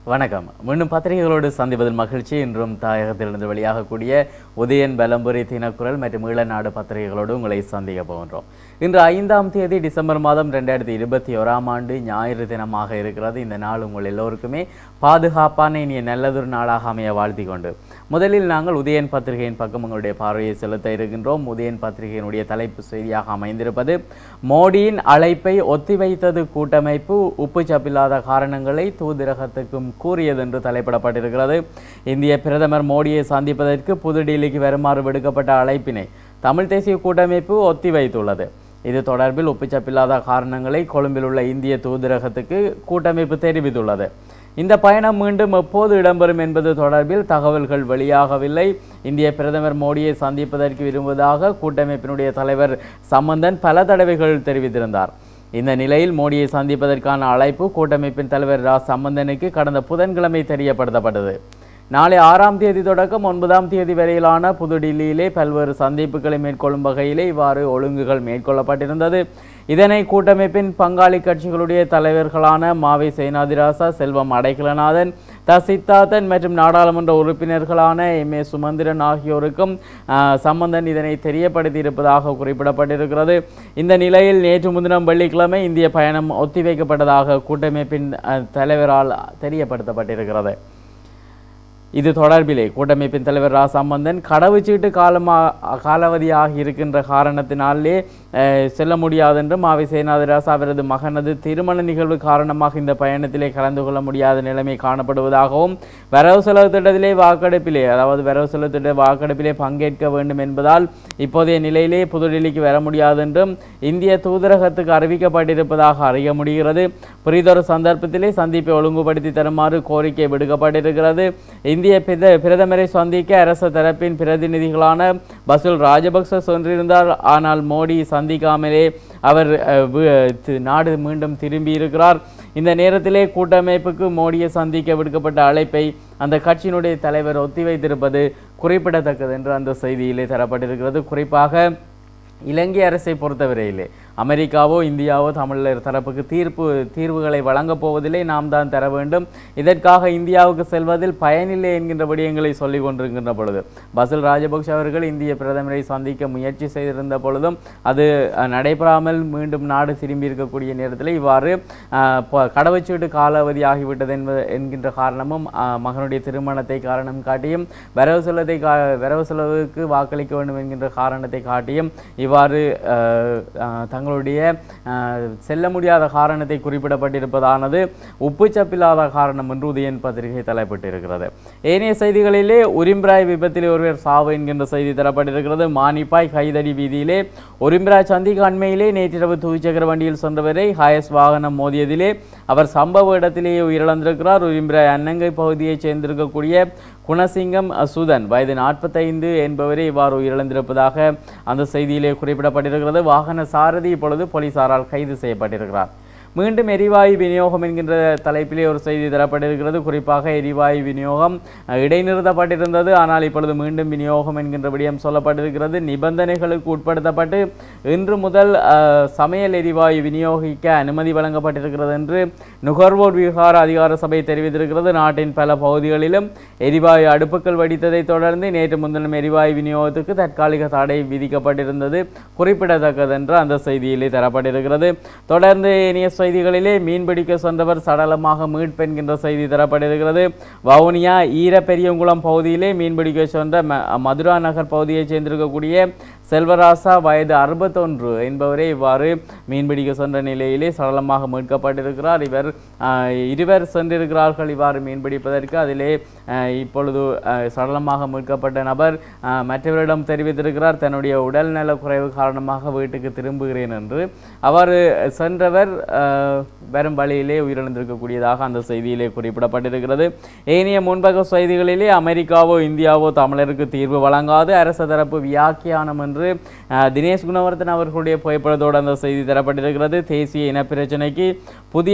வணக்கம் மீண்டும் பத்திரிகைகளோடு சந்திப்பதில் மகிழ்ச்சி இன்றும் தாயகத்திலிருந்து வெளியாகக்கூடிய உதயன் பலம்புரி தினக்குரல் மற்றும் ஈழநாடு பத்திரிகைகளோடு உங்களை சந்திக்க போகின்றோம் இன்று ஐந்தாம் தேதி டிசம்பர் மாதம் ரெண்டாயிரத்தி இருபத்தி ஓராம் ஆண்டு ஞாயிறு தினமாக இருக்கிறது இந்த நாள் உங்கள் எல்லோருக்குமே பாதுகாப்பான இனிய நல்லதொரு நாளாக அமைய வாழ்த்திக் கொண்டு முதலில் நாங்கள் உதயன் பத்திரிகையின் பக்கம் உங்களுடைய பார்வையை செலுத்த இருக்கின்றோம் உதயன் பத்திரிகையினுடைய தலைப்பு செய்தியாக அமைந்திருப்பது மோடியின் அழைப்பை ஒத்திவைத்தது கூட்டமைப்பு உப்பு சப்பில்லாத காரணங்களை தூதரகத்துக்கும் கூறியது என்று தலைப்பிடப்பட்டிருக்கிறது இந்திய பிரதமர் மோடியை சந்திப்பதற்கு புதுடில்லிக்கு வருமாறு விடுக்கப்பட்ட அழைப்பினை தமிழ் தேசிய கூட்டமைப்பு ஒத்திவைத்துள்ளது இது தொடர்பில் ஒப்புச்சப்பில்லாத காரணங்களை கொழும்பில் உள்ள இந்திய தூதரகத்துக்கு கூட்டமைப்பு தெரிவித்துள்ளது இந்த பயணம் மீண்டும் எப்போது இடம்பெறும் என்பது தொடர்பில் தகவல்கள் வெளியாகவில்லை இந்திய பிரதமர் மோடியை சந்திப்பதற்கு விரும்புவதாக கூட்டமைப்பினுடைய தலைவர் சம்பந்தன் பல தடவைகள் தெரிவித்திருந்தார் இந்த நிலையில் மோடியை சந்திப்பதற்கான அழைப்பு கூட்டமைப்பின் தலைவர் ரா சம்பந்தனுக்கு கடந்த புதன்கிழமை தெரியப்படுத்தப்பட்டது நாளை ஆறாம் தேதி தொடக்கம் ஒன்பதாம் தேதி வரையிலான புதுடில்லியிலே பல்வேறு சந்திப்புகளை மேற்கொள்ளும் வகையிலே இவ்வாறு ஒழுங்குகள் மேற்கொள்ளப்பட்டிருந்தது இதனை கூட்டமைப்பின் பங்காளி கட்சிகளுடைய தலைவர்களான மாவை சேனாதிராசா செல்வம் அடைக்கலநாதன் த சித்தார்த்தன் மற்றும் நாடாளுமன்ற உறுப்பினர்களான எம் ஏ சுமந்திரன் ஆகியோருக்கும் ஆஹ், சம்பந்தன் இதனை தெரியப்படுத்தியிருப்பதாக குறிப்பிடப்பட்டிருக்கிறது இந்த நிலையில் நேற்று முன்தினம் வெள்ளிக்கிழமை இந்திய பயணம் ஒத்திவைக்கப்பட்டதாக கூட்டமைப்பின் அஹ், தலைவரால் தெரியப்படுத்தப்பட்டிருக்கிறது இது தொடர்பிலே கூட்டமைப்பின் தலைவர் ரா சம்பந்தன் கடவுச்சீட்டு காலமா காலாவதியாகி இருக்கின்ற காரணத்தினாலே அஹ், செல்ல முடியாது என்றும் மாவை சேனாதிராசா அவரது மகனது திருமண நிகழ்வு காரணமாக இந்த பயணத்திலே கலந்து கொள்ள முடியாத நிலைமை காணப்படுவதாகவும் வரவு செலவு திட்டத்திலே வாக்கெடுப்பிலே அதாவது வரவு செலவு திட்ட வாக்கெடுப்பிலே பங்கேற்க வேண்டும் என்பதால் இப்போதைய நிலையிலே புதுடில்லிக்கு வர முடியாது என்றும் இந்திய தூதரகத்துக்கு அறிவிக்கப்பட்டிருப்பதாக அறிய முடிகிறது புரிதொரு சந்தர்ப்பத்திலே சந்திப்பை ஒழுங்குபடுத்தி தருமாறு கோரிக்கை விடுக்கப்பட்டிருக்கிறது இந்திய பிர- பிரதமரை சந்திக்க அரசு தரப்பின் பிரதிநிதிகளான பசுல் ராஜபக்ச சென்றிருந்தார் ஆனால் மோடி சந்திக்காமலே அவர் அஹ், வி- தி- நாடு மீண்டும் திரும்பி இருக்கிறார் இந்த நேரத்திலே கூட்டமைப்புக்கு மோடியை சந்திக்க விடுக்கப்பட்ட அழைப்பை அந்த கட்சியினுடைய தலைவர் ஒத்திவைத்திருப்பது குறிப்பிடத்தக்கது என்று அந்த செய்தியிலே தரப்பட்டிருக்கிறது குறிப்பாக இலங்கை அரசை பொறுத்தவரையிலே அமெரிக்காவோ இந்தியாவோ தமிழர் தரப்புக்கு தீர்ப்பு தீர்வுகளை வழங்கப் போவதில்லை நாம் தான் தர வேண்டும் இதற்காக இந்தியாவுக்கு செல்வதில் பயனில்லை என்கின்ற விடயங்களை சொல்லிக் கொண்டிருக்கின்ற பொழுது பசில் ராஜபக்ஷ அவர்கள் இந்திய பிரதமரை சந்திக்க முயற்சி செய்திருந்த பொழுதும் அது அஹ், நடைபெறாமல் மீண்டும் நாடு திரும்பி இருக்கக்கூடிய நேரத்தில் இவ்வாறு அஹ், ப- கடவுச்சீட்டு காலாவதி ஆகிவிட்டது என்பது என்கின்ற காரணமும் அஹ், மகனுடைய திருமணத்தை காரணம் காட்டியும் வரவு செலவை கா வரவு செலவுக்கு வாக்களிக்க வேண்டும் என்கின்ற காரணத்தை காட்டியும் இவ்வாறு அஹ், அஹ், தங்களுடைய அஹ், செல்ல முடியாத காரணத்தை குறிப்பிடப்பட்டிருப்பதானது உப்புச்சப்பில்லாத காரணம் என்று உதயன் பத்திரிகை தலைப்பட்டிருக்கிறது ஏனைய செய்திகளிலே உரிம்பிராய் விபத்திலே ஒருவர் சாவு என்கின்ற செய்தி தரப்பட்டிருக்கிறது மானிப்பாய் கைதடி வீதியிலே உரிம்பிராய் சந்திக்கு அண்மையிலே நேற்றிரவு துவிச்சக்கர வண்டியில் சென்றவரை ஹயஸ் வாகனம் மோதியதிலே அவர் சம்பவ இடத்திலேயே உயிரிழந்திருக்கிறார் உரிம்பிராய் அன்னங்கை பகுதியைச் சேர்ந்திருக்கக்கூடிய குணசிங்கம் சுதன் வயது நாற்பத்தைந்து என்பவரே இவ்வாறு உயிரிழந்திருப்பதாக அந்த செய்தியிலே குறிப்பிடப்பட்டிருக்கிறது வாகன சாரதி இப்பொழுது போலீசாரால் கைது செய்யப்பட்டிருக்கிறார் மீண்டும் எரிவாயு விநியோகம் என்கின்ற தலைப்பிலே ஒரு செய்தி தரப்பட்டிருக்கிறது குறிப்பாக எரிவாயு விநியோகம் அஹ், இடைநிறுத்தப்பட்டிருந்தது ஆனால் இப்பொழுது மீண்டும் விநியோகம் என்கின்ற விடயம் சொல்லப்பட்டிருக்கிறது நிபந்தனைகளுக்கு உட்படுத்தப்பட்டு இன்று முதல் அஹ், சமையல் எரிவாயு விநியோகிக்க அனுமதி வழங்கப்பட்டிருக்கிறது என்று நுகர்வோர் விவகார அதிகார சபை தெரிவித்திருக்கிறது நாட்டின் பல பகுதிகளிலும் எரிவாயு அடுப்புகள் வெடித்ததை தொடர்ந்து நேற்று முன்தினம் எரிவாயு விநியோகத்துக்கு தற்காலிக தடை விதிக்கப்பட்டிருந்தது குறிப்பிடத்தக்கது என்று அந்த செய்தியிலே தரப்பட்டிருக்கிறது தொடர்ந்து இனிய செய்திகளிலே மீன்பிடிக்க சென்றவர் சடலமாக மீட்பு என்கின்ற செய்தி தரப்பட்டிருக்கிறது வவுனியா ஈர பெரியங்குளம் பகுதியிலே மீன்பிடிக்க சென்ற ம- மதுரா நகர் பகுதியைச் சேர்ந்திருக்கக்கூடிய செல்வராசா வயது அறுபத்தொன்று என்பவரே இவ்வாறு மீன்பிடிக்க சென்ற நிலையிலே சடலமாக மீட்கப்பட்டிருக்கிறார் இவர் ஆஹ், இருவர் சென்றிருக்கிறார்கள் இவ்வாறு மீன்பிடிப்பதற்கு அதிலே ஆஹ், இப்பொழுது ஆஹ், சடலமாக மீட்கப்பட்ட நபர் ஆஹ், மற்றவரிடம் தெரிவித்திருக்கிறார் தன்னுடைய உடல்நல குறைவு காரணமாக வீட்டுக்கு திரும்புகிறேன் என்று அவர் சென்றவர் ஆஹ், வரும் வழியிலே உயிரிழந்திருக்கக்கூடியதாக அந்த செய்தியிலே குறிப்பிடப்பட்டிருக்கிறது ஏனைய முன்பக செய்திகளிலே அமெரிக்காவோ இந்தியாவோ தமிழருக்கு தீர்வு வழங்காது அரசு தரப்பு வியாக்கியானம் என்று ஆஹ், தினேஷ் குணவர்தன் அவர்களுடைய புகைப்படத்தோடு அந்த செய்தி தரப்பட்டிருக்கிறது தேசிய இனப்பிரச்சினைக்கு புதிய அரசமைப்பு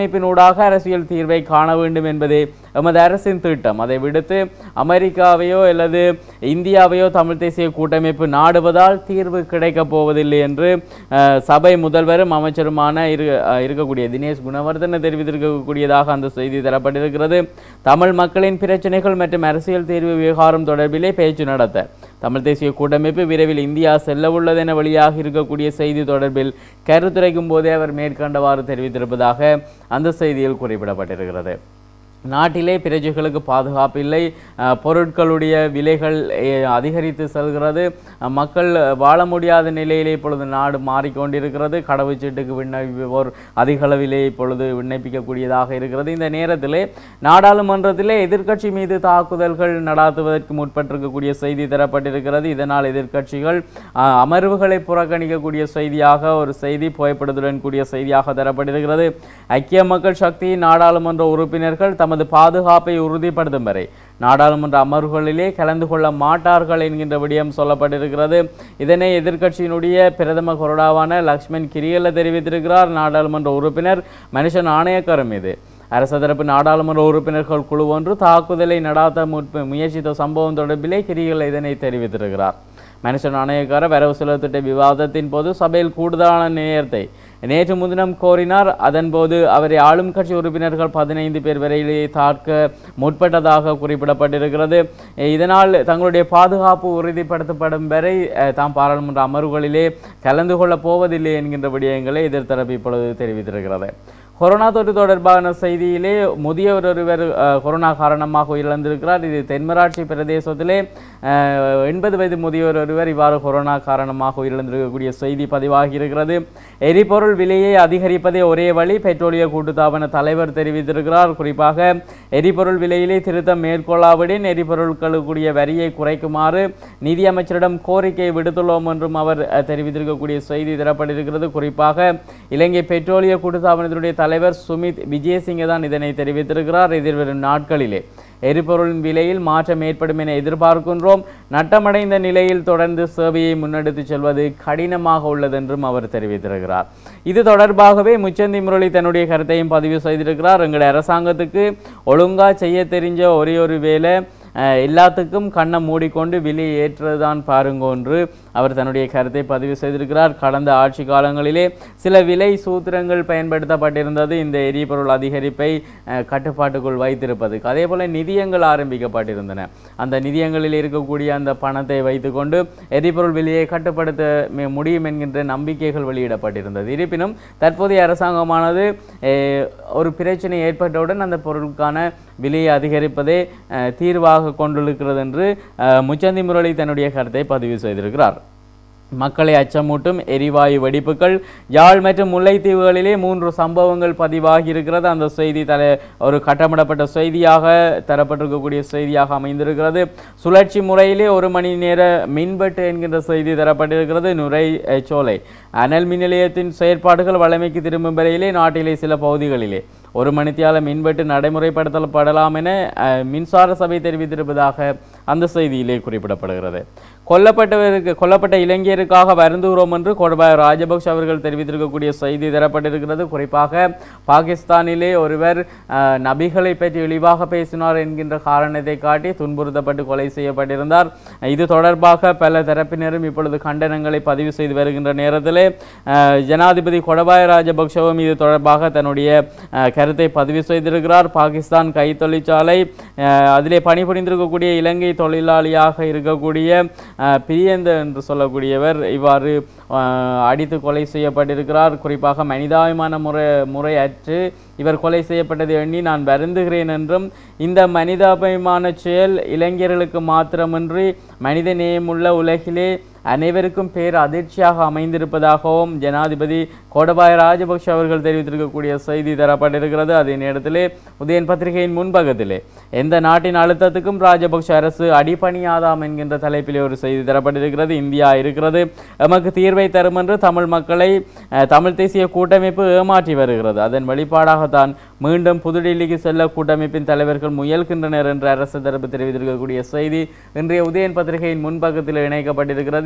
கூட்டமைப்பினூடாக அரசியல் தீர்வை காண வேண்டும் என்பதே எமது அரசின் திட்டம் அதை விடுத்து அமெரிக்காவையோ அல்லது இந்தியாவையோ தமிழ் தேசிய கூட்டமைப்பு நாடுவதால் தீர்வு கிடைக்கப் போவதில்லை என்று அஹ், சபை முதல்வரும் அமைச்சருமான இரு அஹ், இருக்கக்கூடிய தினேஷ் குணவர்தன தெரிவித்திருக்கக்கூடியதாக அந்த செய்தி தரப்பட்டிருக்கிறது தமிழ் மக்களின் பிரச்சனைகள் மற்றும் அரசியல் தீர்வு விவகாரம் தொடர்பிலே பேச்சு நடத்த தமிழ் தேசிய கூட்டமைப்பு விரைவில் இந்தியா செல்ல உள்ளதென வெளியாக இருக்கக்கூடிய செய்தி தொடர்பில் கருத்துரைக்கும் போதே அவர் மேற்கண்டவாறு தெரிவித்திருப்பதாக அந்த செய்தியில் குறிப்பிடப்பட்டிருக்கிறது நாட்டிலே பிரஜைகளுக்கு பாதுகாப்பு இல்லை அஹ், பொருட்களுடைய விலைகள் அஹ், அதிகரித்து செல்கிறது அஹ், மக்கள் வாழ முடியாத நிலையிலே இப்பொழுது நாடு மாறிக்கொண்டிருக்கிறது கடவுச்சீட்டுக்கு விண்ணப்பிப்போர் அதிக அளவிலே இப்பொழுது விண்ணப்பிக்கக்கூடியதாக இருக்கிறது இந்த நேரத்திலே நாடாளுமன்றத்திலே எதிர்க்கட்சி மீது தாக்குதல்கள் நடாத்துவதற்கு முற்பட்டிருக்கக்கூடிய செய்தி தரப்பட்டிருக்கிறது இதனால் எதிர்க்கட்சிகள் அஹ், அமர்வுகளை புறக்கணிக்கக்கூடிய செய்தியாக ஒரு செய்தி புகைப்படத்துடன் கூடிய செய்தியாக தரப்பட்டிருக்கிறது ஐக்கிய மக்கள் சக்தி நாடாளுமன்ற உறுப்பினர்கள் தமது பாதுகாப்பை உறுதிப்படுத்தும் வரை நாடாளுமன்ற அமர்வுகளிலே கலந்து கொள்ள மாட்டார்கள் என்கின்ற விடயம் சொல்லப்பட்டிருக்கிறது இதனை எதிர்க்கட்சியினுடைய பிரதம கொறடாவான லக்ஷ்மண் கிரியல்ல தெரிவித்திருக்கிறார் நாடாளுமன்ற உறுப்பினர் மனுஷன் ஆணையக்கரம் இது அரசு தரப்பு நாடாளுமன்ற உறுப்பினர்கள் குழு ஒன்று தாக்குதலை நடாத்த முற்ப முயற்சித்த சம்பவம் தொடர்பிலே கிரியல்ல இதனை தெரிவித்திருக்கிறார் மனுஷன் ஆணையக்கார வரவு செலவு திட்ட விவாதத்தின் போது சபையில் கூடுதலான நேரத்தை நேற்று முன்தினம் கோரினார் அதன்போது அவரை ஆளும் கட்சி உறுப்பினர்கள் பதினைந்து பேர் வரையிலே தாக்க முற்பட்டதாக குறிப்பிடப்பட்டிருக்கிறது இதனால் தங்களுடைய பாதுகாப்பு உறுதிப்படுத்தப்படும் வரை அஹ், தாம் பாராளுமன்ற அமர்வுகளிலே கலந்து கொள்ளப் போவதில்லை என்கின்ற விடயங்களை எதிர்த்தரப்பு இப்பொழுது தெரிவித்திருக்கிறது கொரோனா தொற்று தொடர்பான செய்தியிலே முதியவர் ஒருவர் அஹ், கொரோனா காரணமாக உயிரிழந்திருக்கிறார் இது தென்மராட்சி பிரதேசத்திலே அஹ், எண்பது வயது முதியவர் ஒருவர் இவ்வாறு கொரோனா காரணமாக உயிரிழந்திருக்கக்கூடிய செய்தி பதிவாகி இருக்கிறது எரிபொருள் விலையை அதிகரிப்பதே ஒரே வழி பெட்ரோலிய கூட்டுத்தாபன தலைவர் தெரிவித்திருக்கிறார் குறிப்பாக எரிபொருள் விலையிலே திருத்தம் மேற்கொள்ளாவிடின் எரிபொருட்களுக்குரிய வரியை குறைக்குமாறு நிதியமைச்சரிடம் கோரிக்கை விடுத்துள்ளோம் என்றும் அவர் அஹ், தெரிவித்திருக்கக்கூடிய செய்தி தரப்பட்டிருக்கிறது குறிப்பாக இலங்கை பெட்ரோலிய கூட்டுத்தாபனத்தினுடைய தலைவர் சுமித் விஜயசிங்க தான் இதனை தெரிவித்திருக்கிறார் எதிர்வரும் நாட்களிலே எரிபொருளின் விலையில் மாற்றம் ஏற்படும் என எதிர்பார்க்கின்றோம் நட்டமடைந்த நிலையில் தொடர்ந்து சேவையை முன்னெடுத்துச் செல்வது கடினமாக உள்ளது என்றும் அவர் தெரிவித்திருக்கிறார் இது தொடர்பாகவே முச்சந்தி முரளி தன்னுடைய கருத்தையும் பதிவு செய்திருக்கிறார் எங்களுடைய அரசாங்கத்துக்கு ஒழுங்கா செய்ய தெரிஞ்ச ஒரே ஒரு வேலை அஹ், எல்லாத்துக்கும் கண்ணை மூடிக்கொண்டு விலை ஏற்றுதான் பாருங்க என்று அவர் தன்னுடைய கருத்தை பதிவு செய்திருக்கிறார் கடந்த ஆட்சி காலங்களிலே சில விலை சூத்திரங்கள் பயன்படுத்தப்பட்டிருந்தது இந்த எரிபொருள் அதிகரிப்பை அஹ், கட்டுப்பாட்டுக்குள் வைத்திருப்பதுக்கு அதே போல நிதியங்கள் ஆரம்பிக்கப்பட்டிருந்தன அந்த நிதியங்களில் இருக்கக்கூடிய அந்த பணத்தை வைத்துக்கொண்டு எரிபொருள் விலையை கட்டுப்படுத்த மி- முடியும் என்கின்ற நம்பிக்கைகள் வெளியிடப்பட்டிருந்தது இருப்பினும் தற்போதைய அரசாங்கமானது அஹ், ஒரு பிரச்சனை ஏற்பட்டவுடன் அந்த பொருளுக்கான விலையை அதிகரிப்பதே அஹ், தீர்வாக கொண்டிருக்கிறது என்று அஹ், முச்சந்தி முரளி தன்னுடைய கருத்தை பதிவு செய்திருக்கிறார் மக்களை அச்சமூட்டும் எரிவாயு வெடிப்புகள் யாழ் மற்றும் முல்லைத்தீவுகளிலே மூன்று சம்பவங்கள் பதிவாகி இருக்கிறது அந்த செய்தி தலை ஒரு கட்டமிடப்பட்ட செய்தியாக தரப்பட்டிருக்கக்கூடிய செய்தியாக அமைந்திருக்கிறது சுழற்சி முறையிலே ஒரு மணி நேர மின்வெட்டு என்கின்ற செய்தி தரப்பட்டிருக்கிறது நுரை அஹ், சோலை அனல் மின் நிலையத்தின் செயற்பாடுகள் வழமைக்கு திரும்பும் வரையிலே நாட்டிலே சில பகுதிகளிலே ஒரு மணித்தியால மின்வெட்டு நடைமுறைப்படுத்தப்படலாம் என அஹ், மின்சார சபை தெரிவித்திருப்பதாக அந்த செய்தியிலே குறிப்பிடப்படுகிறது கொல்லப்பட்டவருக்கு கொல்லப்பட்ட இளைஞருக்காக வருந்துகிறோம் என்று கோடபாய ராஜபக்ஷ அவர்கள் தெரிவித்திருக்கக்கூடிய செய்தி தரப்பட்டிருக்கிறது குறிப்பாக பாகிஸ்தானிலே ஒருவர் அஹ், நபிகளை பற்றி இழிவாக பேசினார் என்கின்ற காரணத்தை காட்டி துன்புறுத்தப்பட்டு கொலை செய்யப்பட்டிருந்தார் இது தொடர்பாக பல தரப்பினரும் இப்பொழுது கண்டனங்களை பதிவு செய்து வருகின்ற நேரத்திலே அஹ், ஜனாதிபதி கொடபாய ராஜபக்ஷவும் இது தொடர்பாக தன்னுடைய அஹ், கருத்தை பதிவு செய்திருக்கிறார் பாகிஸ்தான் கை தொழிற்சாலை அஹ், அதிலே பணிபுரிந்திருக்கக்கூடிய இலங்கை தொழிலாளியாக இருக்கக்கூடிய அஹ், பிரியந்த என்று சொல்லக்கூடியவர் இவ்வாறு அஹ், அடித்து கொலை செய்யப்பட்டிருக்கிறார் குறிப்பாக மனிதாபிமான முறை முறையற்று இவர் கொலை செய்யப்பட்டதை எண்ணி நான் வருந்துகிறேன் என்றும் இந்த மனிதாபிமான செயல் இளைஞர்களுக்கு மாத்திரமின்றி மனித நேயமுள்ள உலகிலே அனைவருக்கும் பேர் அதிர்ச்சியாக அமைந்திருப்பதாகவும் ஜனாதிபதி கோடபாய ராஜபக்ஷ அவர்கள் தெரிவித்திருக்கக்கூடிய செய்தி தரப்பட்டிருக்கிறது அதே நேரத்திலே உதயன் பத்திரிகையின் முன்பக்கத்திலே எந்த நாட்டின் அழுத்தத்துக்கும் ராஜபக்ஷ அரசு அடிபணியாதாம் என்கின்ற தலைப்பிலே ஒரு செய்தி தரப்பட்டிருக்கிறது இந்தியா இருக்கிறது எமக்கு தீர்வை தரும் என்று தமிழ் மக்களை அஹ், தமிழ் தேசிய கூட்டமைப்பு ஏமாற்றி வருகிறது அதன் வெளிப்பாடாகத்தான் மீண்டும் புதுடில்லிக்கு செல்ல கூட்டமைப்பின் தலைவர்கள் முயல்கின்றனர் என்று அரசு தரப்பு தெரிவித்திருக்கக்கூடிய செய்தி இன்றைய உதயன் பத்திரிகையின் முன்பக்கத்தில் இணைக்கப்பட்டிருக்கிறது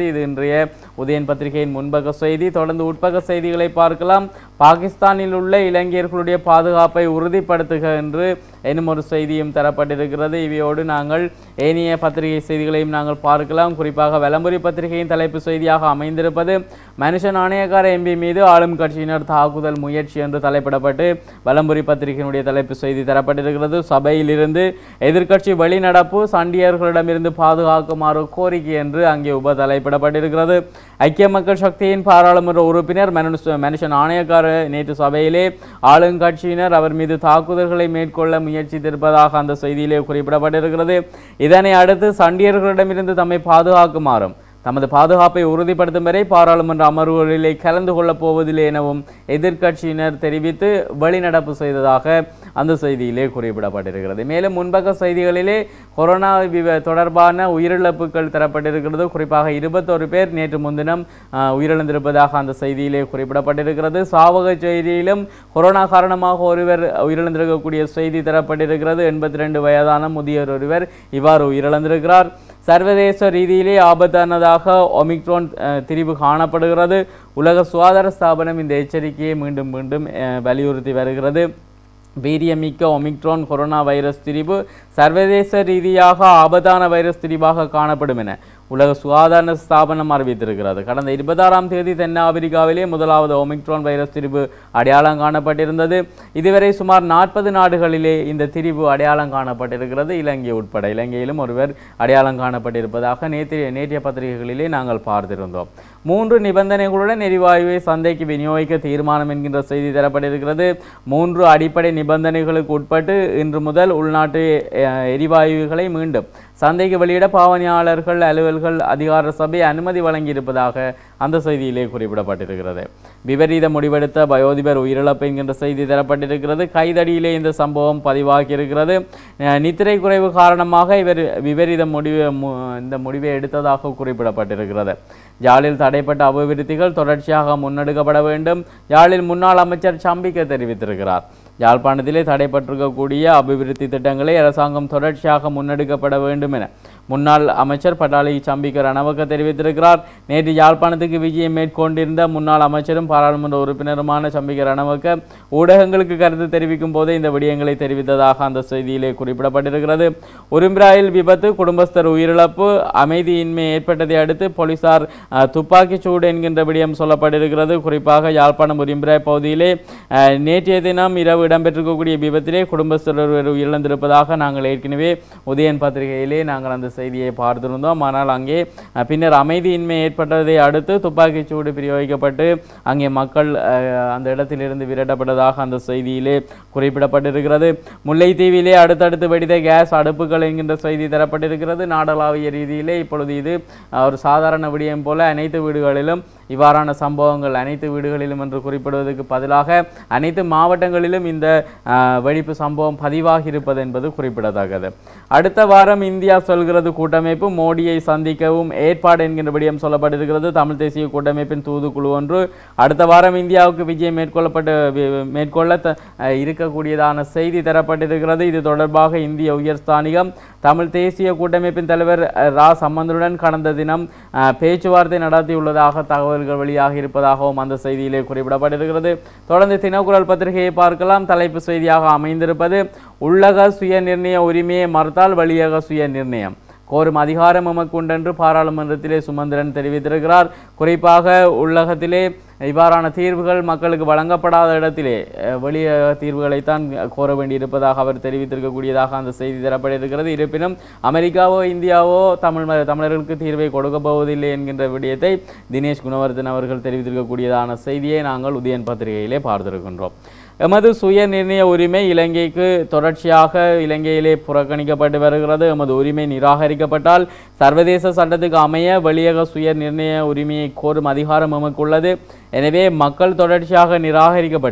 இது இன்றைய உதயன் பத்திரிகையின் முன்பக்க செய்தி தொடர்ந்து உட்பக்க செய்திகளை பார்க்கலாம் பாகிஸ்தானில் உள்ள இளைஞர்களுடைய பாதுகாப்பை உறுதிப்படுத்துக என்று எனும் ஒரு செய்தியும் தரப்பட்டிருக்கிறது இவையோடு நாங்கள் ஏனைய பத்திரிகை செய்திகளையும் நாங்கள் பார்க்கலாம் குறிப்பாக வெலம்புரி பத்திரிகையின் தலைப்பு செய்தியாக அமைந்திருப்பது மனுஷ நாணயக்கார எம்பி மீது ஆளும் கட்சியினர் தாக்குதல் முயற்சி என்று தலைப்பிடப்பட்டு வலம்புரி பத்திரிகையினுடைய தலைப்பு செய்தி தரப்பட்டிருக்கிறது சபையிலிருந்து எதிர்க்கட்சி வெளிநடப்பு சண்டியர்களிடமிருந்து பாதுகாக்குமாறு கோரிக்கை என்று அங்கே உப தலைப்பிடப்பட்டிருக்கிறது ஐக்கிய மக்கள் சக்தியின் பாராளுமன்ற உறுப்பினர் மனுஷ மனுஷன் ஆணையக்கார நேற்று சபையிலே ஆளுங்கட்சியினர் அவர் மீது தாக்குதல்களை மேற்கொள்ள முயற்சித்திருப்பதாக அந்த செய்தியிலே குறிப்பிடப்பட்டிருக்கிறது இதனை அடுத்து சண்டியர்களிடமிருந்து தம்மை பாதுகாக்குமாறும் தமது பாதுகாப்பை உறுதிப்படுத்தும் வரை பாராளுமன்ற அமர்வுகளிலே கலந்து கொள்ளப் போவதில்லை எனவும் எதிர்க்கட்சியினர் தெரிவித்து வெளிநடப்பு செய்ததாக அந்த செய்தியிலே குறிப்பிடப்பட்டிருக்கிறது மேலும் முன்பக்க செய்திகளிலே கொரோனா விவ தொடர்பான உயிரிழப்புகள் தரப்பட்டிருக்கிறது குறிப்பாக இருபத்தொரு பேர் நேற்று முன்தினம் ஆஹ், உயிரிழந்திருப்பதாக அந்த செய்தியிலே குறிப்பிடப்பட்டிருக்கிறது சாவக செய்தியிலும் கொரோனா காரணமாக ஒருவர் உயிரிழந்திருக்கக்கூடிய செய்தி தரப்பட்டிருக்கிறது எண்பத்தி ரெண்டு வயதான முதியவர் ஒருவர் இவ்வாறு உயிரிழந்திருக்கிறார் சர்வதேச ரீதியிலே ஆபத்தானதாக ஒமிக்ரோன் அஹ், திரிவு காணப்படுகிறது உலக சுகாதார ஸ்தாபனம் இந்த எச்சரிக்கையை மீண்டும் மீண்டும் அஹ், வலியுறுத்தி வருகிறது வீரியமிக்க ஒமிக்ரோன் கொரோனா வைரஸ் திரிவு சர்வதேச ரீதியாக ஆபத்தான வைரஸ் திரிவாக காணப்படும் என உலக சுகாதார ஸ்தாபனம் அறிவித்திருக்கிறது கடந்த இருபத்தாறாம் தேதி தென்னாப்பிரிக்காவிலே முதலாவது ஒமிக்ரோன் வைரஸ் திரிவு அடையாளம் காணப்பட்டிருந்தது இதுவரை சுமார் நாற்பது நாடுகளிலே இந்த திரிவு அடையாளம் காணப்பட்டிருக்கிறது இலங்கை உட்பட இலங்கையிலும் ஒருவர் அடையாளம் காணப்பட்டிருப்பதாக நேற்றைய நேற்றைய பத்திரிகைகளிலே நாங்கள் பார்த்திருந்தோம் மூன்று நிபந்தனைகளுடன் எரிவாயுவை சந்தைக்கு விநியோகிக்க தீர்மானம் என்கின்ற செய்தி தரப்பட்டிருக்கிறது மூன்று அடிப்படை நிபந்தனைகளுக்கு உட்பட்டு இன்று முதல் உள்நாட்டு அஹ், எரிவாயுகளை மீண்டும் சந்தைக்கு வெளியிட பாவனையாளர்கள் அலுவல்கள் அதிகார சபை அனுமதி வழங்கியிருப்பதாக அந்த செய்தியிலே குறிப்பிடப்பட்டிருக்கிறது விபரீத முடிவெடுத்த பயோதிபர் உயிரிழப்பு என்கின்ற செய்தி தரப்பட்டிருக்கிறது கைதடியிலே இந்த சம்பவம் பதிவாகியிருக்கிறது அஹ், நித்திரை குறைவு காரணமாக இவர் விபரீத முடிவு மு- இந்த முடிவை எடுத்ததாக குறிப்பிடப்பட்டிருக்கிறது யாழில் தடைப்பட்ட அபிவிருத்திகள் தொடர்ச்சியாக முன்னெடுக்கப்பட வேண்டும் யாழில் முன்னாள் அமைச்சர் சம்பிக்க தெரிவித்திருக்கிறார் யாழ்ப்பாணத்திலே தடைப்பட்டிருக்கக்கூடிய அபிவிருத்தி திட்டங்களை அரசாங்கம் தொடர்ச்சியாக முன்னெடுக்கப்பட வேண்டும் என முன்னாள் அமைச்சர் பட்டாளி சம்பிக்க ரணவக்க தெரிவித்திருக்கிறார் நேற்று யாழ்ப்பாணத்துக்கு விஜயம் மேற்கொண்டிருந்த முன்னாள் அமைச்சரும் பாராளுமன்ற உறுப்பினருமான சம்பிக்க ரணவக்க ஊடகங்களுக்கு கருத்து தெரிவிக்கும் போதே இந்த விடயங்களை தெரிவித்ததாக அந்த செய்தியிலே குறிப்பிடப்பட்டிருக்கிறது உரும்பிராயில் விபத்து குடும்பஸ்தர் உயிரிழப்பு அமைதியின்மை ஏற்பட்டதை அடுத்து போலீசார் அஹ், துப்பாக்கிச் சூடு என்கின்ற விடயம் சொல்லப்பட்டிருக்கிறது குறிப்பாக யாழ்ப்பாணம் உரிம்பிராய் பகுதியிலே அஹ், நேற்றைய தினம் இரவு இடம்பெற்றிருக்கக்கூடிய விபத்திலே குடும்பஸ்தர் ஒருவர் உயிரிழந்திருப்பதாக நாங்கள் ஏற்கனவே உதயன் பத்திரிகையிலே நாங்கள் அந்த செய்தியை பார்த்திருந்தோம் ஆனால் அங்கே அஹ், பின்னர் அமைதியின்மை ஏற்பட்டதை அடுத்து துப்பாக்கிச் சூடு பிரயோகிக்கப்பட்டு அங்கே மக்கள் அஹ், அந்த இடத்திலிருந்து விரட்டப்பட்டதாக அந்த செய்தியிலே குறிப்பிடப்பட்டிருக்கிறது முல்லைத்தீவிலே அடுத்தடுத்து வெடித்த கேஸ் அடுப்புகள் என்கின்ற செய்தி தரப்பட்டிருக்கிறது நாடளாவிய ரீதியிலே இப்பொழுது இது அஹ், ஒரு சாதாரண விடயம் போல அனைத்து வீடுகளிலும் இவ்வாறான சம்பவங்கள் அனைத்து வீடுகளிலும் என்று குறிப்பிடுவதற்கு பதிலாக அனைத்து மாவட்டங்களிலும் இந்த அஹ், வெடிப்பு சம்பவம் பதிவாகி இருப்பது என்பது குறிப்பிடத்தக்கது அடுத்த வாரம் இந்தியா சொல்கிறது கூட்டமைப்பு மோடியை சந்திக்கவும் ஏற்பாடு என்கின்ற விடயம் சொல்லப்பட்டிருக்கிறது தமிழ் தேசிய கூட்டமைப்பின் தூதுக்குழு ஒன்று அடுத்த வாரம் இந்தியாவுக்கு விஜயம் மேற்கொள்ளப்பட்டு வி- மேற்கொள்ள த- அஹ், இருக்கக்கூடியதான செய்தி தரப்பட்டிருக்கிறது இது தொடர்பாக இந்திய உயர்ஸ்தானிகம் தமிழ் தேசிய கூட்டமைப்பின் தலைவர் அஹ், ரா சம்பந்தனுடன் கடந்த தினம் அஹ், பேச்சுவார்த்தை நடத்தியுள்ளதாக தகவல்கள் வெளியாகி இருப்பதாகவும் அந்த செய்தியிலே குறிப்பிடப்பட்டிருக்கிறது தொடர்ந்து தினக்குரல் பத்திரிகையை பார்க்கலாம் தலைப்பு செய்தியாக அமைந்திருப்பது உள்ளக சுய நிர்ணய உரிமையை மறுத்தால் வழியக சுய நிர்ணயம் கோரும் அதிகாரம் எமக்கு உண்டென்று பாராளுமன்றத்திலே சுமந்திரன் தெரிவித்திருக்கிறார் குறிப்பாக உள்ளகத்திலே இவ்வாறான தீர்வுகள் மக்களுக்கு வழங்கப்படாத இடத்திலே அஹ், வெளிய தீர்வுகளைத்தான் கோர வேண்டியிருப்பதாக அவர் தெரிவித்திருக்கக்கூடியதாக அந்த செய்தி தரப்பட்டிருக்கிறது இருப்பினும் அமெரிக்காவோ இந்தியாவோ தமிழ் ம- தமிழர்களுக்கு தீர்வை கொடுக்க போவதில்லை என்கின்ற விடயத்தை தினேஷ் குணவர்தன் அவர்கள் தெரிவித்திருக்கக்கூடியதான செய்தியை நாங்கள் உதயன் பத்திரிகையிலே பார்த்திருக்கின்றோம் எமது சுய நிர்ணய உரிமை இலங்கைக்கு தொடர்ச்சியாக இலங்கையிலே புறக்கணிக்கப்பட்டு வருகிறது எமது உரிமை நிராகரிக்கப்பட்டால் சர்வதேச சட்டத்துக்கு அமைய வெளியக சுய நிர்ணய உரிமையை கோரும் அதிகாரம் எமக்கு உள்ளது எனவே மக்கள் தொடர்ச்சியாக நிராகரிக்கப்பட்டால்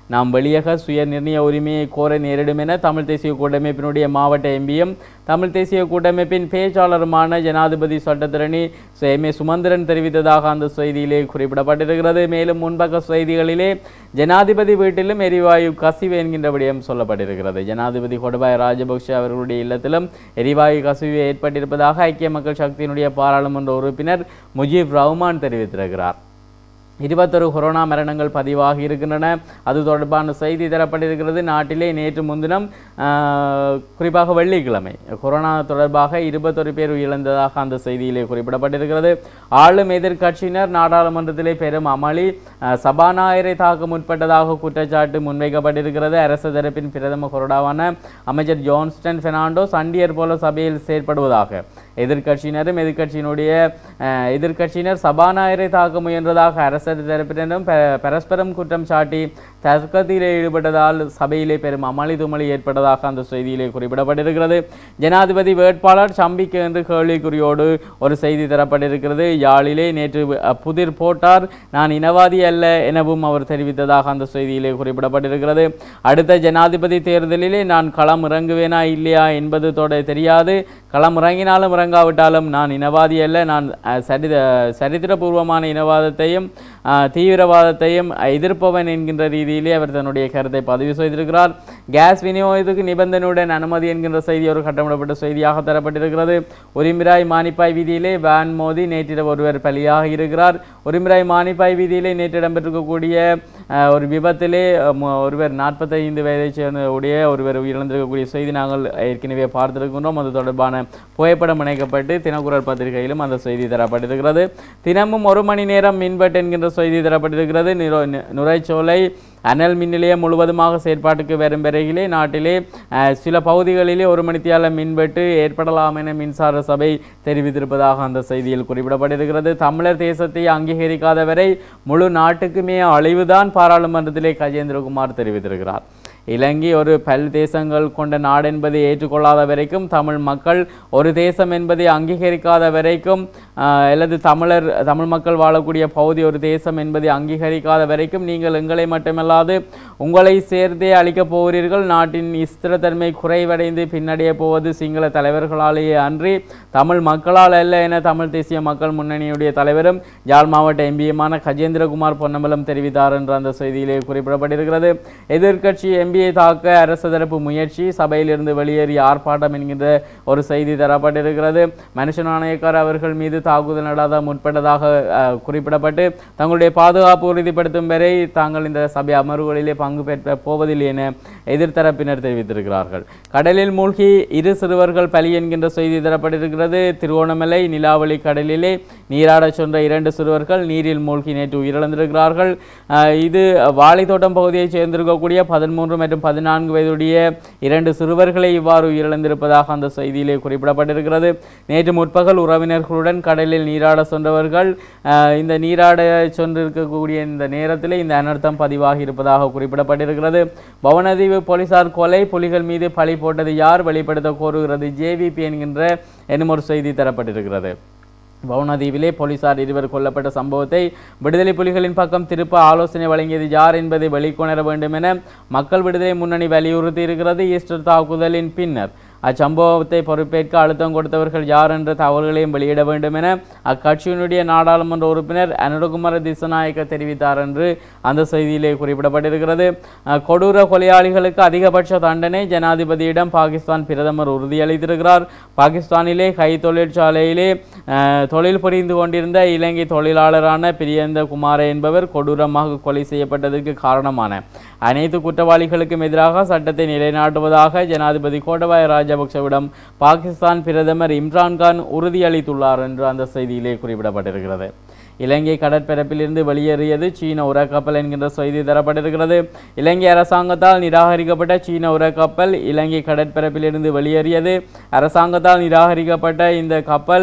நாம் வெளியக சுய நிர்ணய உரிமையை கோர நேரிடும் என தமிழ் தேசிய கூட்டமைப்பினுடைய மாவட்ட எம்பியும் தமிழ் தேசிய கூட்டமைப்பின் பேச்சாளருமான ஜனாதிபதி சட்டத்திரணி எம் ஏ சுமந்திரன் தெரிவித்ததாக அந்த செய்தியிலே குறிப்பிடப்பட்டிருக்கிறது மேலும் முன்பக்க செய்திகளிலே ஜனாதிபதி வீட்டிலும் எரிவாயு கசிவு என்கின்ற விடயம் சொல்லப்பட்டிருக்கிறது ஜனாதிபதி கோடபாய ராஜபக்ஷ அவர்களுடைய இல்லத்திலும் எரிவாயு கசிவு ஏற்பட்டிருப்பதாக ஐக்கிய மக்கள் சக்தியினுடைய பாராளுமன்ற உறுப்பினர் முஜீப் ரஹ்மான் தெரிவித்திருக்கிறார் இருபத்தொரு கொரோனா மரணங்கள் பதிவாகி இருக்கின்றன அது தொடர்பான செய்தி தரப்பட்டிருக்கிறது நாட்டிலே நேற்று முன்தினம் ஆஹ், குறிப்பாக வெள்ளிக்கிழமை கொரோனா தொடர்பாக இருபத்தொரு பேர் இழந்ததாக அந்த செய்தியிலே குறிப்பிடப்பட்டிருக்கிறது ஆளும் எதிர்க்கட்சியினர் நாடாளுமன்றத்திலே பெரும் அமளி ஆஹ், சபாநாயகரை தாக்க முற்பட்டதாக குற்றச்சாட்டு முன்வைக்கப்பட்டிருக்கிறது அரசு தரப்பின் பிரதம கொறடாவான அமைச்சர் ஜான்ஸ்டன் பெர்னாண்டோ சண்டியர் போல சபையில் செயற்படுவதாக எதிர்க்கட்சியினரும் எதிர்க்கட்சியினுடைய அஹ், எதிர்க்கட்சியினர் சபாநாயகரை தாக்க முயன்றதாக அரசு தரப்பினரும் ப- பரஸ்பரம் குற்றம் சாட்டி தர்க்கத்திலே ஈடுபட்டதால் சபையிலே பெரும் அமளி துமளி ஏற்பட்டதாக அந்த செய்தியிலே குறிப்பிடப்பட்டிருக்கிறது ஜனாதிபதி வேட்பாளர் சம்பிக்கு என்று கேள்விக்குறியோடு ஒரு செய்தி தரப்பட்டிருக்கிறது யாழிலே நேற்று அஹ், புதிர் போட்டார் நான் இனவாதி அல்ல எனவும் அவர் தெரிவித்ததாக அந்த செய்தியிலே குறிப்பிடப்பட்டிருக்கிறது அடுத்த ஜனாதிபதி தேர்தலிலே நான் களம் இறங்குவேனா இல்லையா என்பது தொட தெரியாது களம் இறங்கினாலும் இறங்காவிட்டாலும் நான் இனவாதி அல்ல நான் அஹ், சரித சரித்திரபூர்வமான இனவாதத்தையும் அஹ், தீவிரவாதத்தையும் எதிர்ப்பவன் என்கின்ற ரீதியிலே அவர் தன்னுடைய கருத்தை பதிவு செய்திருக்கிறார் கேஸ் விநியோகத்துக்கு நிபந்தனையுடன் அனுமதி என்கின்ற செய்தி ஒரு கட்டமிடப்பட்ட செய்தியாக தரப்பட்டிருக்கிறது உரிமிராய் மானிப்பாய் வீதியிலே வேன் மோதி நேற்றிரவு ஒருவர் பலியாக இருக்கிறார் உரிமிராய் மானிப்பாய் வீதியிலே நேற்று இடம்பெற்றிருக்கக்கூடிய அஹ், ஒரு விபத்திலே அஹ், மு- ஒருவர் நாற்பத்தைந்து வயதைச் சேர்ந்த உடைய ஒருவர் உயிரிழந்திருக்கக்கூடிய செய்தி நாங்கள் ஏற்கனவே பார்த்திருக்கின்றோம் அது தொடர்பான புகைப்படம் இணைக்கப்பட்டு தினக்குரல் பத்திரிகையிலும் அந்த செய்தி தரப்பட்டிருக்கிறது தினமும் ஒரு மணி நேரம் மின்வெட்டு என்கின்ற செய்தி தரப்பட்டிருக்கிறது நிரோ- நி- நுரைச்சோலை அனல் மின் நிலையம் முழுவதுமாக செயற்பாட்டுக்கு வரும் வரையிலே நாட்டிலே அஹ், சில பகுதிகளிலே ஒரு மணித்தியால மின்வெட்டு ஏற்படலாம் என மின்சார சபை தெரிவித்திருப்பதாக அந்த செய்தியில் குறிப்பிடப்பட்டிருக்கிறது தமிழர் தேசத்தை அங்கீகரிக்காத வரை முழு நாட்டுக்குமே அழிவுதான் பாராளுமன்றத்திலே கஜேந்திரகுமார் தெரிவித்திருக்கிறார் இலங்கை ஒரு பல் தேசங்கள் கொண்ட நாடு என்பதை ஏற்றுக்கொள்ளாத வரைக்கும் தமிழ் மக்கள் ஒரு தேசம் என்பதை அங்கீகரிக்காத வரைக்கும் ஆஹ், அல்லது தமிழர் தமிழ் மக்கள் வாழக்கூடிய பகுதி ஒரு தேசம் என்பதை அங்கீகரிக்காத வரைக்கும் நீங்கள் எங்களை மட்டுமல்லாது உங்களை சேர்த்தே அழிக்கப் போகிறீர்கள் நாட்டின் ஸ்திரத்தன்மை குறைவடைந்து பின்னடைய போவது சிங்கள தலைவர்களாலேயே அன்றி தமிழ் மக்களால் அல்ல என தமிழ் தேசிய மக்கள் முன்னணியுடைய தலைவரும் யாழ் மாவட்ட எம்பியுமான கஜேந்திரகுமார் பொன்னம்பலம் தெரிவித்தார் என்ற அந்த செய்தியிலே குறிப்பிடப்பட்டிருக்கிறது எதிர்க்கட்சி எம்பியை தாக்க அரசு தரப்பு முயற்சி சபையிலிருந்து வெளியேறி ஆர்ப்பாட்டம் என்கின்ற ஒரு செய்தி தரப்பட்டிருக்கிறது மனுஷ நாணயக்கார் அவர்கள் மீது தாக்குதல் நடாத முற்பட்டதாக அஹ், குறிப்பிடப்பட்டு தங்களுடைய பாதுகாப்பு உறுதிப்படுத்தும் வரை தாங்கள் இந்த சபை அமர்வுகளிலே பங்கு பெற்ற போவதில்லை என எதிர்த்தரப்பினர் தெரிவித்திருக்கிறார்கள் கடலில் மூழ்கி இரு சிறுவர்கள் பலி என்கின்ற செய்தி தரப்பட்டிருக்கிறது திருவோணமலை நிலாவளி கடலிலே நீராடச் சென்ற இரண்டு சிறுவர்கள் நீரில் மூழ்கி நேற்று உயிரிழந்திருக்கிறார்கள் அஹ், இது வாழைத்தோட்டம் பகுதியைச் சேர்ந்திருக்கக்கூடிய பதிமூன்று மற்றும் பதினான்கு வயதுடைய இரண்டு சிறுவர்களை இவ்வாறு உயிரிழந்திருப்பதாக அந்த செய்தியிலே குறிப்பிடப்பட்டிருக்கிறது நேற்று முற்பகல் உறவினர்களுடன் கடலில் நீராட சென்றவர்கள் அஹ், இந்த நீராட சென்றிருக்கக்கூடிய இந்த நேரத்தில் இந்த அனர்த்தம் பதிவாகி இருப்பதாக குறிப்பிடப்பட்டிருக்கிறது பவனதீவு போலீசார் கொலை புலிகள் மீது பழி போட்டது யார் வெளிப்படுத்த கோருகிறது ஜேவிபி என்கின்ற என்னும் ஒரு செய்தி தரப்பட்டிருக்கிறது பவுனதீவிலே போலீசார் இருவர் கொல்லப்பட்ட சம்பவத்தை விடுதலை புலிகளின் பக்கம் திருப்ப ஆலோசனை வழங்கியது யார் என்பதை வெளிக்கொணர வேண்டும் என மக்கள் விடுதலை முன்னணி வலியுறுத்தி இருக்கிறது ஈஸ்டர் தாக்குதலின் பின்னர் அச்சம்பவத்தை பொறுப்பேற்க அழுத்தம் கொடுத்தவர்கள் யார் என்ற தகவல்களையும் வெளியிட வேண்டும் என அக்கட்சியினுடைய நாடாளுமன்ற உறுப்பினர் அனுரகுமார திசநாயக்க தெரிவித்தார் என்று அந்த செய்தியிலே குறிப்பிடப்பட்டிருக்கிறது அஹ், கொடூர கொலையாளிகளுக்கு அதிகபட்ச தண்டனை ஜனாதிபதியிடம் பாகிஸ்தான் பிரதமர் உறுதியளித்திருக்கிறார் பாகிஸ்தானிலே கை தொழிற்சாலையிலே அஹ், தொழில் புரிந்து கொண்டிருந்த இலங்கை தொழிலாளரான பிரியந்த குமார என்பவர் கொடூரமாக கொலை செய்யப்பட்டதற்கு காரணமான அனைத்து குற்றவாளிகளுக்கும் எதிராக சட்டத்தை நிலைநாட்டுவதாக ஜனாதிபதி கோட்டபாய ராஜபக்சவிடம் பாகிஸ்தான் பிரதமர் இம்ரான்கான் உறுதியளித்துள்ளார் என்று அந்த செய்தியிலே குறிப்பிடப்பட்டிருக்கிறது இலங்கை கடற்பரப்பிலிருந்து வெளியேறியது சீன உரக்கப்பல் என்கின்ற செய்தி தரப்பட்டிருக்கிறது இலங்கை அரசாங்கத்தால் நிராகரிக்கப்பட்ட சீன உரக்கப்பல் இலங்கை கடற்பரப்பிலிருந்து வெளியேறியது அரசாங்கத்தால் நிராகரிக்கப்பட்ட இந்த கப்பல்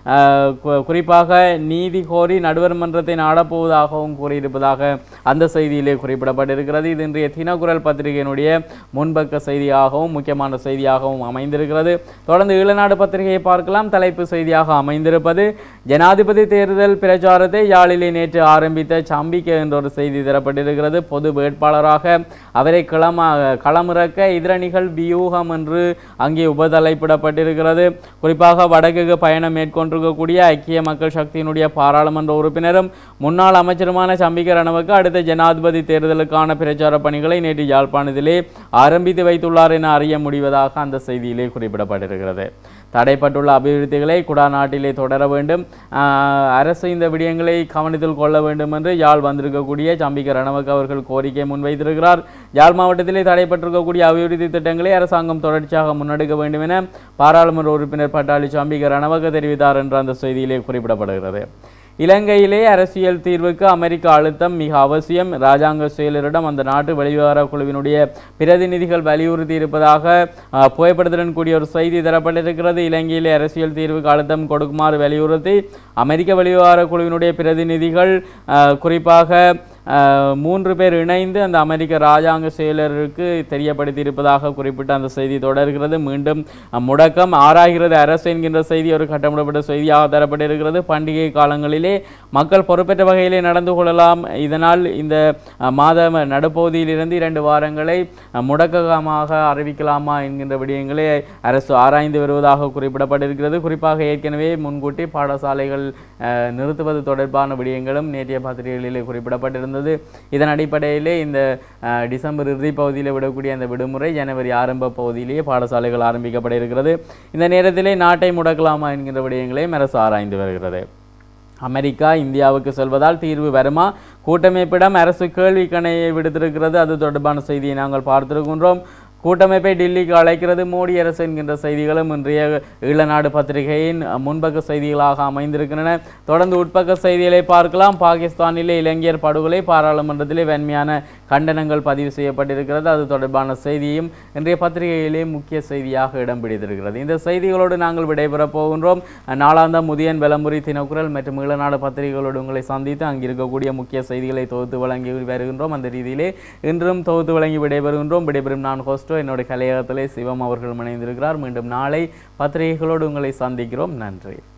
அஹ், கு- குறிப்பாக நீதி கோரி நடுவர் மன்றத்தை நாடப்போவதாகவும் கூறியிருப்பதாக அந்த செய்தியிலே குறிப்பிடப்பட்டிருக்கிறது இது இன்றைய தினக்குரல் பத்திரிகையினுடைய முன்பக்க செய்தியாகவும் முக்கியமான செய்தியாகவும் அமைந்திருக்கிறது தொடர்ந்து ஈழநாடு பத்திரிகையை பார்க்கலாம் தலைப்பு செய்தியாக அமைந்திருப்பது ஜனாதிபதி தேர்தல் பிரச்சாரத்தை யாழிலே நேற்று ஆரம்பித்த சம்பிக்க என்ற ஒரு செய்தி தரப்பட்டிருக்கிறது பொது வேட்பாளராக அவரை களம களமிறக்க எதிரணிகள் வியூகம் என்று அங்கே உபதலைப்பிடப்பட்டிருக்கிறது குறிப்பாக வடக்கு பயணம் மேற்கொண்டிருக்கக்கூடிய ஐக்கிய மக்கள் சக்தியினுடைய பாராளுமன்ற உறுப்பினரும் முன்னாள் அமைச்சருமான சம்பிக்க ரணவுக்கு அடுத்த ஜனாதிபதி தேர்தலுக்கான பிரச்சார பணிகளை நேற்று யாழ்ப்பாணத்திலே ஆரம்பித்து வைத்துள்ளார் என அறிய முடிவதாக அந்த செய்தியிலே குறிப்பிடப்பட்டிருக்கிறது தடைப்பட்டுள்ள அபிவிருத்திகளை குடாநாட்டிலே தொடர வேண்டும் ஆஹ் அரசு இந்த விடயங்களை கவனத்தில் கொள்ள வேண்டும் என்று யாழ் வந்திருக்கக்கூடிய சம்பிக்க ரணவக் அவர்கள் கோரிக்கை முன்வைத்திருக்கிறார் யாழ் மாவட்டத்திலே தடைப்பட்டிருக்கக்கூடிய அபிவிருத்தி திட்டங்களை அரசாங்கம் தொடர்ச்சியாக முன்னெடுக்க வேண்டும் என பாராளுமன்ற உறுப்பினர் பட்டாளி சம்பிக்க ரணவக தெரிவித்தார் என்று அந்த செய்தியிலே குறிப்பிடப்படுகிறது இலங்கையிலே அரசியல் தீர்வுக்கு அமெரிக்க அழுத்தம் மிக அவசியம் ராஜாங்க செயலரிடம் அந்த நாட்டு வெளிவிவகார குழுவினுடைய பிரதிநிதிகள் வலியுறுத்தி இருப்பதாக அஹ், புகைப்படத்துடன் கூடிய ஒரு செய்தி தரப்பட்டிருக்கிறது இலங்கையிலே அரசியல் தீர்வுக்கு அழுத்தம் கொடுக்குமாறு வலியுறுத்தி அமெரிக்க வெளிவிவகார குழுவினுடைய பிரதிநிதிகள் அஹ், குறிப்பாக அஹ், மூன்று பேர் இணைந்து அந்த அமெரிக்க ராஜாங்க செயலருக்கு தெரியப்படுத்தி இருப்பதாக குறிப்பிட்ட அந்த செய்தி தொடர்கிறது மீண்டும் அஹ், முடக்கம் ஆராய்கிறது அரசு என்கின்ற செய்தி ஒரு கட்டமிடப்பட்ட செய்தியாக தரப்பட்டிருக்கிறது பண்டிகை காலங்களிலே மக்கள் பொறுப்பேற்ற வகையிலே நடந்து கொள்ளலாம் இதனால் இந்த அஹ், மாத நடுப்பகுதியிலிருந்து இரண்டு வாரங்களை அஹ், முடக்கமாக அறிவிக்கலாமா என்கின்ற விடயங்களை அரசு ஆராய்ந்து வருவதாக குறிப்பிடப்பட்டிருக்கிறது குறிப்பாக ஏற்கனவே முன்கூட்டி பாடசாலைகள் அஹ், நிறுத்துவது தொடர்பான விடயங்களும் நேற்றைய பத்திரிகைகளிலே குறிப்பிடப்பட்டிருந்தது இதன் அடிப்படையிலே இந்த அஹ், டிசம்பர் இறுதி பகுதியில் விடக்கூடிய அந்த விடுமுறை ஜனவரி ஆரம்ப பகுதியிலேயே பாடசாலைகள் ஆரம்பிக்கப்பட இருக்கிறது இந்த நேரத்திலே நாட்டை முடக்கலாமா என்கின்ற விடயங்களையும் அரசு ஆராய்ந்து வருகிறது அமெரிக்கா இந்தியாவுக்கு செல்வதால் தீர்வு வருமா கூட்டமைப்பிடம் அரசு கேள்வி கணையை விடுத்திருக்கிறது அது தொடர்பான செய்தியை நாங்கள் பார்த்திருக்கின்றோம் கூட்டமைப்பை டெல்லிக்கு அழைக்கிறது மோடி அரசு என்கின்ற செய்திகளும் இன்றைய ஈழநாடு பத்திரிகையின் முன்பக்க செய்திகளாக அமைந்திருக்கின்றன தொடர்ந்து உட்பக்க செய்திகளை பார்க்கலாம் பாகிஸ்தானிலே இளைஞர் படுகொலை பாராளுமன்றத்திலே வன்மையான கண்டனங்கள் பதிவு செய்யப்பட்டிருக்கிறது அது தொடர்பான செய்தியும் இன்றைய பத்திரிகையிலே முக்கிய செய்தியாக இடம் பிடித்திருக்கிறது இந்த செய்திகளோடு நாங்கள் விடைபெறப் போகின்றோம் நாளாந்தம் முதியன் விளம்பரி தினக்குரல் மற்றும் ஈழநாடு பத்திரிகைகளோடு உங்களை சந்தித்து அங்கு இருக்கக்கூடிய முக்கிய செய்திகளை தொகுத்து வழங்கி வருகின்றோம் அந்த ரீதியிலே இன்றும் தொகுத்து வழங்கி விடைபெறுகின்றோம் விடைபெறும் நான் ஹோஸ்டோ என்னோட கலையகத்திலே சிவம் அவர்கள் இணைந்திருக்கிறார் மீண்டும் நாளை பத்திரிகைகளோடு உங்களை சந்திக்கிறோம் நன்றி